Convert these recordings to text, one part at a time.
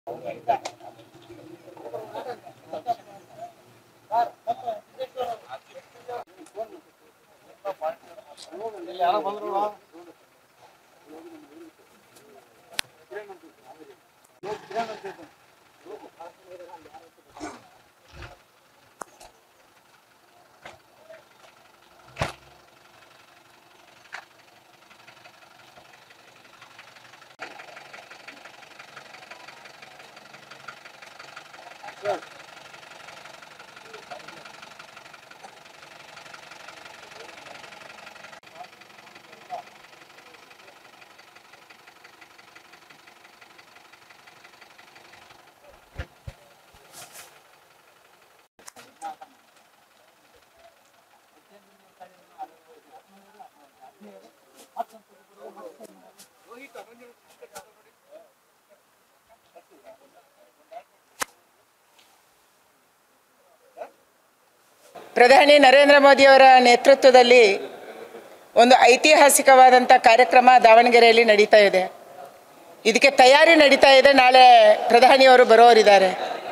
ಪ್ರಧಾನಿ ನರೇಂದ್ರ ಮೋದಿಯವರ ನೇತೃತ್ವದಲ್ಲಿ ಒಂದು ಐತಿಹಾಸಿಕವಾದಂಥ ಕಾರ್ಯಕ್ರಮ ದಾವಣಗೆರೆಯಲ್ಲಿ ನಡೀತಾ ಇದೆ ಇದಕ್ಕೆ ತಯಾರಿ ನಡೀತಾ ಇದೆ ನಾಳೆ ಪ್ರಧಾನಿಯವರು ಬರೋರಿದ್ದಾರೆ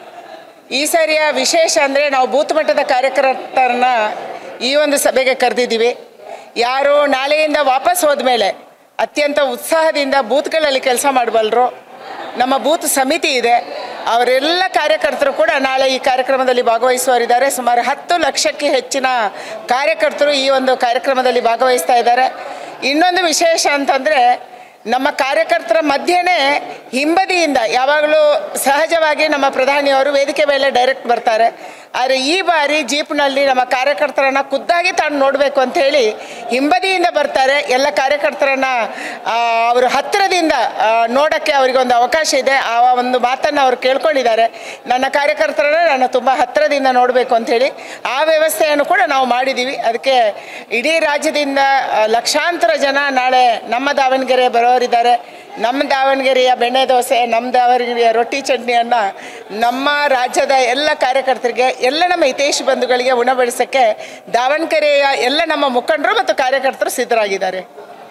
ಈ ಸಾರಿಯ ವಿಶೇಷ ಅಂದರೆ ನಾವು ಬೂತ್ ಮಟ್ಟದ ಕಾರ್ಯಕರ್ತರನ್ನ ಈ ಒಂದು ಸಭೆಗೆ ಕರೆದಿದ್ದೀವಿ ಯಾರು ನಾಳೆಯಿಂದ ವಾಪಸ್ ಹೋದ್ಮೇಲೆ ಅತ್ಯಂತ ಉತ್ಸಾಹದಿಂದ ಬೂತ್ಗಳಲ್ಲಿ ಕೆಲಸ ಮಾಡಬಲ್ಲರು ನಮ್ಮ ಬೂತ್ ಸಮಿತಿ ಇದೆ ಅವರೆಲ್ಲ ಕಾರ್ಯಕರ್ತರು ಕೂಡ ನಾಳೆ ಈ ಕಾರ್ಯಕ್ರಮದಲ್ಲಿ ಭಾಗವಹಿಸುವರಿದ್ದಾರೆ ಸುಮಾರು ಹತ್ತು ಲಕ್ಷಕ್ಕೆ ಹೆಚ್ಚಿನ ಕಾರ್ಯಕರ್ತರು ಈ ಒಂದು ಕಾರ್ಯಕ್ರಮದಲ್ಲಿ ಭಾಗವಹಿಸ್ತಾ ಇದ್ದಾರೆ ಇನ್ನೊಂದು ವಿಶೇಷ ಅಂತಂದರೆ ನಮ್ಮ ಕಾರ್ಯಕರ್ತರ ಮಧ್ಯೆನೇ ಹಿಂಬದಿಯಿಂದ ಯಾವಾಗಲೂ ಸಹಜವಾಗಿ ನಮ್ಮ ಪ್ರಧಾನಿಯವರು ವೇದಿಕೆ ಮೇಲೆ ಡೈರೆಕ್ಟ್ ಬರ್ತಾರೆ ಆದರೆ ಈ ಬಾರಿ ಜೀಪ್ನಲ್ಲಿ ನಮ್ಮ ಕಾರ್ಯಕರ್ತರನ್ನ ಖುದ್ದಾಗಿ ತಾನು ನೋಡಬೇಕು ಅಂತ ಹೇಳಿ ಹಿಂಬದಿಯಿಂದ ಬರ್ತಾರೆ ಎಲ್ಲ ಕಾರ್ಯಕರ್ತರನ್ನ ಆ, ಅವರು ಹತ್ತಿರದಿಂದ ಆ, ನೋಡೋಕ್ಕೆ ಅವರಿಗೊಂದು ಅವಕಾಶ ಇದೆ ಆ ಒಂದು ಮಾತನ್ನು ಅವರು ಕೇಳ್ಕೊಂಡಿದ್ದಾರೆ ನನ್ನ ಕಾರ್ಯಕರ್ತರನ್ನ ನಾನು ತುಂಬ ಹತ್ತಿರದಿಂದ ನೋಡಬೇಕು ಅಂತ ಹೇಳಿ ಆ ವ್ಯವಸ್ಥೆಯನ್ನು ಕೂಡ ನಾವು ಮಾಡಿದ್ದೀವಿ ಅದಕ್ಕೆ ಇಡೀ ರಾಜ್ಯದಿಂದ ಆ, ಲಕ್ಷಾಂತರ ಜನ ನಾಳೆ ನಮ್ಮ ದಾವಣಗೆರೆ ಬರೋರಿದ್ದಾರೆ ನಮ್ಮ ದಾವಣಗೆರೆಯ ಬೆಣ್ಣೆ ದೋಸೆ ನಮ್ಮ ದಾವಣಗೆರೆಯ ರೊಟ್ಟಿ ಚಟ್ನಿಯನ್ನು ನಮ್ಮ ರಾಜ್ಯದ ಎಲ್ಲ ಕಾರ್ಯಕರ್ತರಿಗೆ ಎಲ್ಲ ನಮ್ಮ ಹಿತೈಷಿ ಬಂಧುಗಳಿಗೆ ಉಣಬಡಿಸೋಕ್ಕೆ ದಾವಣಗೆರೆಯ ಎಲ್ಲ ನಮ್ಮ ಮುಖಂಡರು ಮತ್ತು ಕಾರ್ಯಕರ್ತರು ಸಿದ್ಧರಾಗಿದ್ದಾರೆ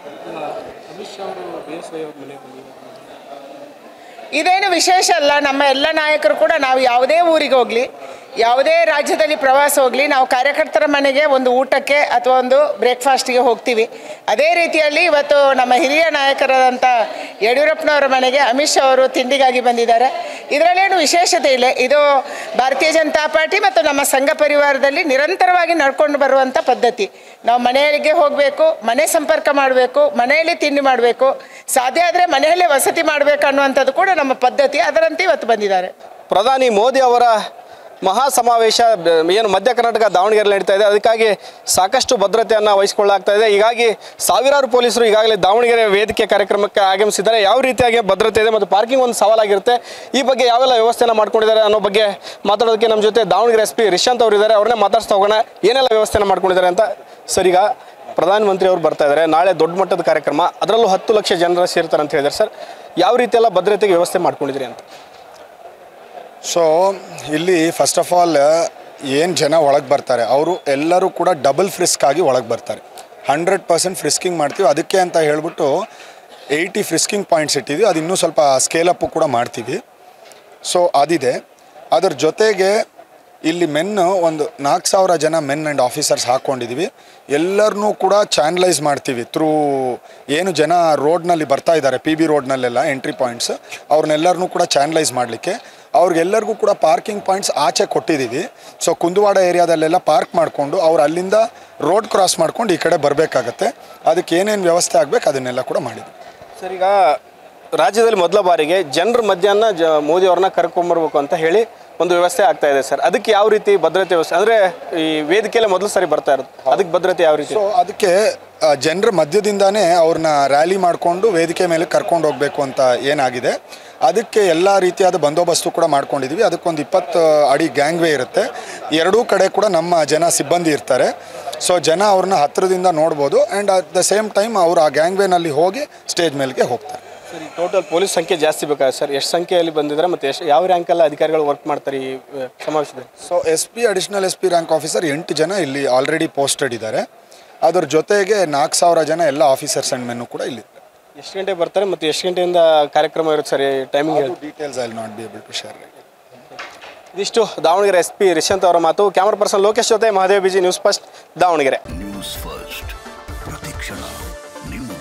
ಇದೇನು ವಿಶೇಷ ಅಲ್ಲ ನಮ್ಮ ಎಲ್ಲ ನಾಯಕರು ಕೂಡ ನಾವು ಯಾವುದೇ ಊರಿಗೆ ಹೋಗಲಿ ಯಾವುದೇ ರಾಜ್ಯದಲ್ಲಿ ಪ್ರವಾಸ ಹೋಗಲಿ ನಾವು ಕಾರ್ಯಕರ್ತರ ಮನೆಗೆ ಒಂದು ಊಟಕ್ಕೆ ಅಥವಾ ಒಂದು ಬ್ರೇಕ್ಫಾಸ್ಟಿಗೆ ಹೋಗ್ತೀವಿ ಅದೇ ರೀತಿಯಲ್ಲಿ ಇವತ್ತು ನಮ್ಮ ಹಿರಿಯ ನಾಯಕರಾದಂಥ ಯಡಿಯೂರಪ್ಪನವರ ಮನೆಗೆ ಅಮಿತ್ ಶಾ ಅವರು ತಿಂಡಿಗಾಗಿ ಬಂದಿದ್ದಾರೆ ಇದರಲ್ಲೇನು ವಿಶೇಷತೆ ಇಲ್ಲ ಇದು ಭಾರತೀಯ ಜನತಾ ಪಾರ್ಟಿ ಮತ್ತು ನಮ್ಮ ಸಂಘ ಪರಿವಾರದಲ್ಲಿ ನಿರಂತರವಾಗಿ ನಡ್ಕೊಂಡು ಬರುವಂಥ ಪದ್ಧತಿ ನಾವು ಮನೆಯಲ್ಲಿಗೆ ಹೋಗಬೇಕು ಮನೆ ಸಂಪರ್ಕ ಮಾಡಬೇಕು ಮನೆಯಲ್ಲಿ ತಿಂಡಿ ಮಾಡಬೇಕು ಸಾಧ್ಯ ಆದರೆ ಮನೆಯಲ್ಲೇ ವಸತಿ ಮಾಡಬೇಕು ಅನ್ನುವಂಥದ್ದು ಕೂಡ ನಮ್ಮ ಪದ್ಧತಿ ಅದರಂತೆ ಇವತ್ತು ಬಂದಿದ್ದಾರೆ ಪ್ರಧಾನಿ ಮೋದಿ ಅವರ ಮಹಾ ಸಮಾವೇಶ ಬ- ಏನು ಮಧ್ಯ ಕರ್ನಾಟಕ ದಾವಣಗೆರೆಯಲ್ಲಿ ನಡೀತಾ ಇದೆ ಅದಕ್ಕಾಗಿ ಸಾಕಷ್ಟು ಭದ್ರತೆಯನ್ನು ವಹಿಸಿಕೊಳ್ಳಲಾಗ್ತಾ ಇದೆ ಹೀಗಾಗಿ ಸಾವಿರಾರು ಪೊಲೀಸರು ಈಗಾಗಲೇ ದಾವಣಗೆರೆ ವೇದಿಕೆ ಕಾರ್ಯಕ್ರಮಕ್ಕೆ ಆಗಮಿಸಿದ್ದಾರೆ ಯಾವ ರೀತಿಯಾಗಿ ಭದ್ರತೆ ಇದೆ ಮತ್ತು ಪಾರ್ಕಿಂಗ್ ಒಂದು ಸವಾಲಾಗಿರುತ್ತೆ ಈ ಬಗ್ಗೆ ಯಾವೆಲ್ಲ ವ್ಯವಸ್ಥೆನ ಮಾಡ್ಕೊಂಡಿದ್ದಾರೆ ಅನ್ನೋ ಬಗ್ಗೆ ಮಾತಾಡೋದಕ್ಕೆ ನಮ್ಮ ಜೊತೆ ದಾವಣಗೆರೆ ಎಸ್ ಪಿ ರಿಶಾಂತ್ ಅವರು ಇದ್ದಾರೆ ಅವ್ರನ್ನೇ ಮಾತಾಡ್ಸ್ತಾ ಹೋಗೋಣ ಏನೆಲ್ಲ ವ್ಯವಸ್ಥೆನ ಮಾಡ್ಕೊಂಡಿದ್ದಾರೆ ಅಂತ ಸರ್ ಈಗ ಪ್ರಧಾನಮಂತ್ರಿ ಅವರು ಬರ್ತಾ ಇದ್ದಾರೆ ನಾಳೆ ದೊಡ್ಡ ಮಟ್ಟದ ಕಾರ್ಯಕ್ರಮ ಅದರಲ್ಲೂ ಹತ್ತು ಲಕ್ಷ ಜನರು ಸೇರ್ತಾರೆ ಅಂತ ಹೇಳಿದ್ದಾರೆ ಸರ್ ಯಾವ ರೀತಿಯೆಲ್ಲ ಭದ್ರತೆಗೆ ವ್ಯವಸ್ಥೆ ಮಾಡ್ಕೊಂಡಿದ್ದೀರಿ ಅಂತ ಸೊ ಇಲ್ಲಿ ಫಸ್ಟ್ ಆಫ್ ಆಲ್ ಏನು ಜನ ಒಳಗೆ ಬರ್ತಾರೆ ಅವರು ಎಲ್ಲರೂ ಕೂಡ ಡಬಲ್ ಫ್ರಿಸ್ಕ್ ಆಗಿ ಒಳಗೆ ಬರ್ತಾರೆ ಹಂಡ್ರೆಡ್ ಪರ್ಸೆಂಟ್ ಫ್ರಿಸ್ಕಿಂಗ್ ಮಾಡ್ತೀವಿ ಅದಕ್ಕೆ ಅಂತ ಹೇಳ್ಬಿಟ್ಟು ಏಯ್ಟಿ ಫ್ರಿಸ್ಕಿಂಗ್ ಪಾಯಿಂಟ್ಸ್ ಇಟ್ಟಿದ್ವಿ ಅದು ಇನ್ನೂ ಸ್ವಲ್ಪ ಸ್ಕೇಲಪ್ಪು ಕೂಡ ಮಾಡ್ತೀವಿ ಸೊ ಅದಿದೆ ಅದರ ಜೊತೆಗೆ ಇಲ್ಲಿ ಮೆನ್ನು ಒಂದು ನಾಲ್ಕು ಸಾವಿರ ಜನ ಮೆನ್ ಆ್ಯಂಡ್ ಆಫೀಸರ್ಸ್ ಹಾಕ್ಕೊಂಡಿದ್ದೀವಿ ಎಲ್ಲರನ್ನೂ ಕೂಡ ಚಾನಲೈಸ್ ಮಾಡ್ತೀವಿ ಥ್ರೂ ಏನು ಜನ ರೋಡ್ನಲ್ಲಿ ಬರ್ತಾ ಇದ್ದಾರೆ ಪಿ ಬಿ ರೋಡ್ನಲ್ಲೆಲ್ಲ ಎಂಟ್ರಿ ಪಾಯಿಂಟ್ಸ್ ಅವ್ರನ್ನೆಲ್ಲರನ್ನೂ ಕೂಡ ಚಾನಲೈಸ್ ಮಾಡಲಿಕ್ಕೆ ಅವ್ರಿಗೆಲ್ಲರಿಗೂ ಕೂಡ ಪಾರ್ಕಿಂಗ್ ಪಾಯಿಂಟ್ಸ್ ಆಚೆ ಕೊಟ್ಟಿದ್ದೀವಿ ಸೊ ಕುಂದುವಾಡ ಏರಿಯಾದಲ್ಲೆಲ್ಲ ಪಾರ್ಕ್ ಮಾಡಿಕೊಂಡು ಅವ್ರು ಅಲ್ಲಿಂದ ರೋಡ್ ಕ್ರಾಸ್ ಮಾಡ್ಕೊಂಡು ಈ ಕಡೆ ಬರಬೇಕಾಗತ್ತೆ ಅದಕ್ಕೆ ಏನೇನು ವ್ಯವಸ್ಥೆ ಆಗಬೇಕು ಅದನ್ನೆಲ್ಲ ಕೂಡ ಮಾಡಿದ್ವಿ ಸರ್ ಈಗ ರಾಜ್ಯದಲ್ಲಿ ಮೊದಲ ಬಾರಿಗೆ ಜನರ ಮಧ್ಯಾಹ್ನ ಜ ಮೋದಿ ಅವ್ರನ್ನ ಕರ್ಕೊಂಬರ್ಬೇಕು ಅಂತ ಹೇಳಿ ಒಂದು ವ್ಯವಸ್ಥೆ ಆಗ್ತಾ ಇದೆ ಸರ್ ಅದಕ್ಕೆ ಯಾವ ರೀತಿ ಭದ್ರತೆ ವ್ಯವಸ್ಥೆ ಅಂದರೆ ಈ ವೇದಿಕೆಯಲ್ಲೇ ಮೊದಲು ಸರಿ ಬರ್ತಾ ಇರೋದು ಅದಕ್ಕೆ ಭದ್ರತೆ ಯಾವ ರೀತಿ ಸೊ ಅದಕ್ಕೆ ಜನರ ಮಧ್ಯದಿಂದಾನೇ ಅವ್ರನ್ನ ರ್ಯಾಲಿ ಮಾಡಿಕೊಂಡು ವೇದಿಕೆ ಮೇಲೆ ಕರ್ಕೊಂಡು ಹೋಗಬೇಕು ಅಂತ ಏನಾಗಿದೆ ಅದಕ್ಕೆ ಎಲ್ಲ ರೀತಿಯಾದ ಬಂದೋಬಸ್ತು ಕೂಡ ಮಾಡ್ಕೊಂಡಿದ್ದೀವಿ ಅದಕ್ಕೊಂದು ಇಪ್ಪತ್ತು ಅಡಿ ಗ್ಯಾಂಗ್ವೇ ಇರುತ್ತೆ ಎರಡೂ ಕಡೆ ಕೂಡ ನಮ್ಮ ಜನ ಸಿಬ್ಬಂದಿ ಇರ್ತಾರೆ ಸೊ ಜನ ಅವ್ರನ್ನ ಹತ್ತಿರದಿಂದ ನೋಡ್ಬೋದು and at the same time ಅವರು ಆ ಗ್ಯಾಂಗ್ವೇನಲ್ಲಿ ಹೋಗಿ ಸ್ಟೇಜ್ ಮೇಲ್ಗೆ ಹೋಗ್ತಾರೆ ಸರ್ ಈ ಟೋಟಲ್ ಪೊಲೀಸ್ ಸಂಖ್ಯೆ ಜಾಸ್ತಿ ಬೇಕಾಗುತ್ತೆ ಸರ್ ಎಷ್ಟು ಸಂಖ್ಯೆಯಲ್ಲಿ ಬಂದಿದ್ದಾರೆ ಮತ್ತು ಎಷ್ಟು ಯಾವ ರ್ಯಾಂಕಲ್ಲಿ ಅಧಿಕಾರಿಗಳು ವರ್ಕ್ ಮಾಡ್ತಾರೆ ಈ ಆ, ಸಮಾವೇಶದಲ್ಲಿ so S P additional S P rank officer ಎಂಟು ಜನ ಇಲ್ಲಿ ಆಲ್ರೆಡಿ ಪೋಸ್ಟೆಡ್ ಇದ್ದಾರೆ ಅದ್ರ ಜೊತೆಗೆ ನಾಲ್ಕು ಸಾವಿರ ಜನ ಎಲ್ಲ ಆಫೀಸರ್ಸ್ ಆ್ಯಂಡ್ ಮೆನ್ನು ಕೂಡ ಇಲ್ಲಿ ಎಷ್ಟು ಗಂಟೆಗೆ ಬರ್ತಾರೆ ಮತ್ತು ಎಷ್ಟು ಗಂಟೆಯಿಂದ ಕಾರ್ಯಕ್ರಮ ಇರುತ್ತೆ ಸರ್ ಟೈಮಿಂಗ್ ಹೇಳಿ details I not be able to share ಇದಿಷ್ಟು ದಾವಣಗೆರೆ ಎಸ್ ಪಿ ರಿಶಂತ್ ಅವರ ಮಾತು ಕ್ಯಾಮರಾ ಪರ್ಸನ್ ಲೋಕೇಶ್ ಜೊತೆ Mahadev BG news first Davanagere news first ಪ್ರತಿಕ್ಷಣ ನಿಮ್ಮ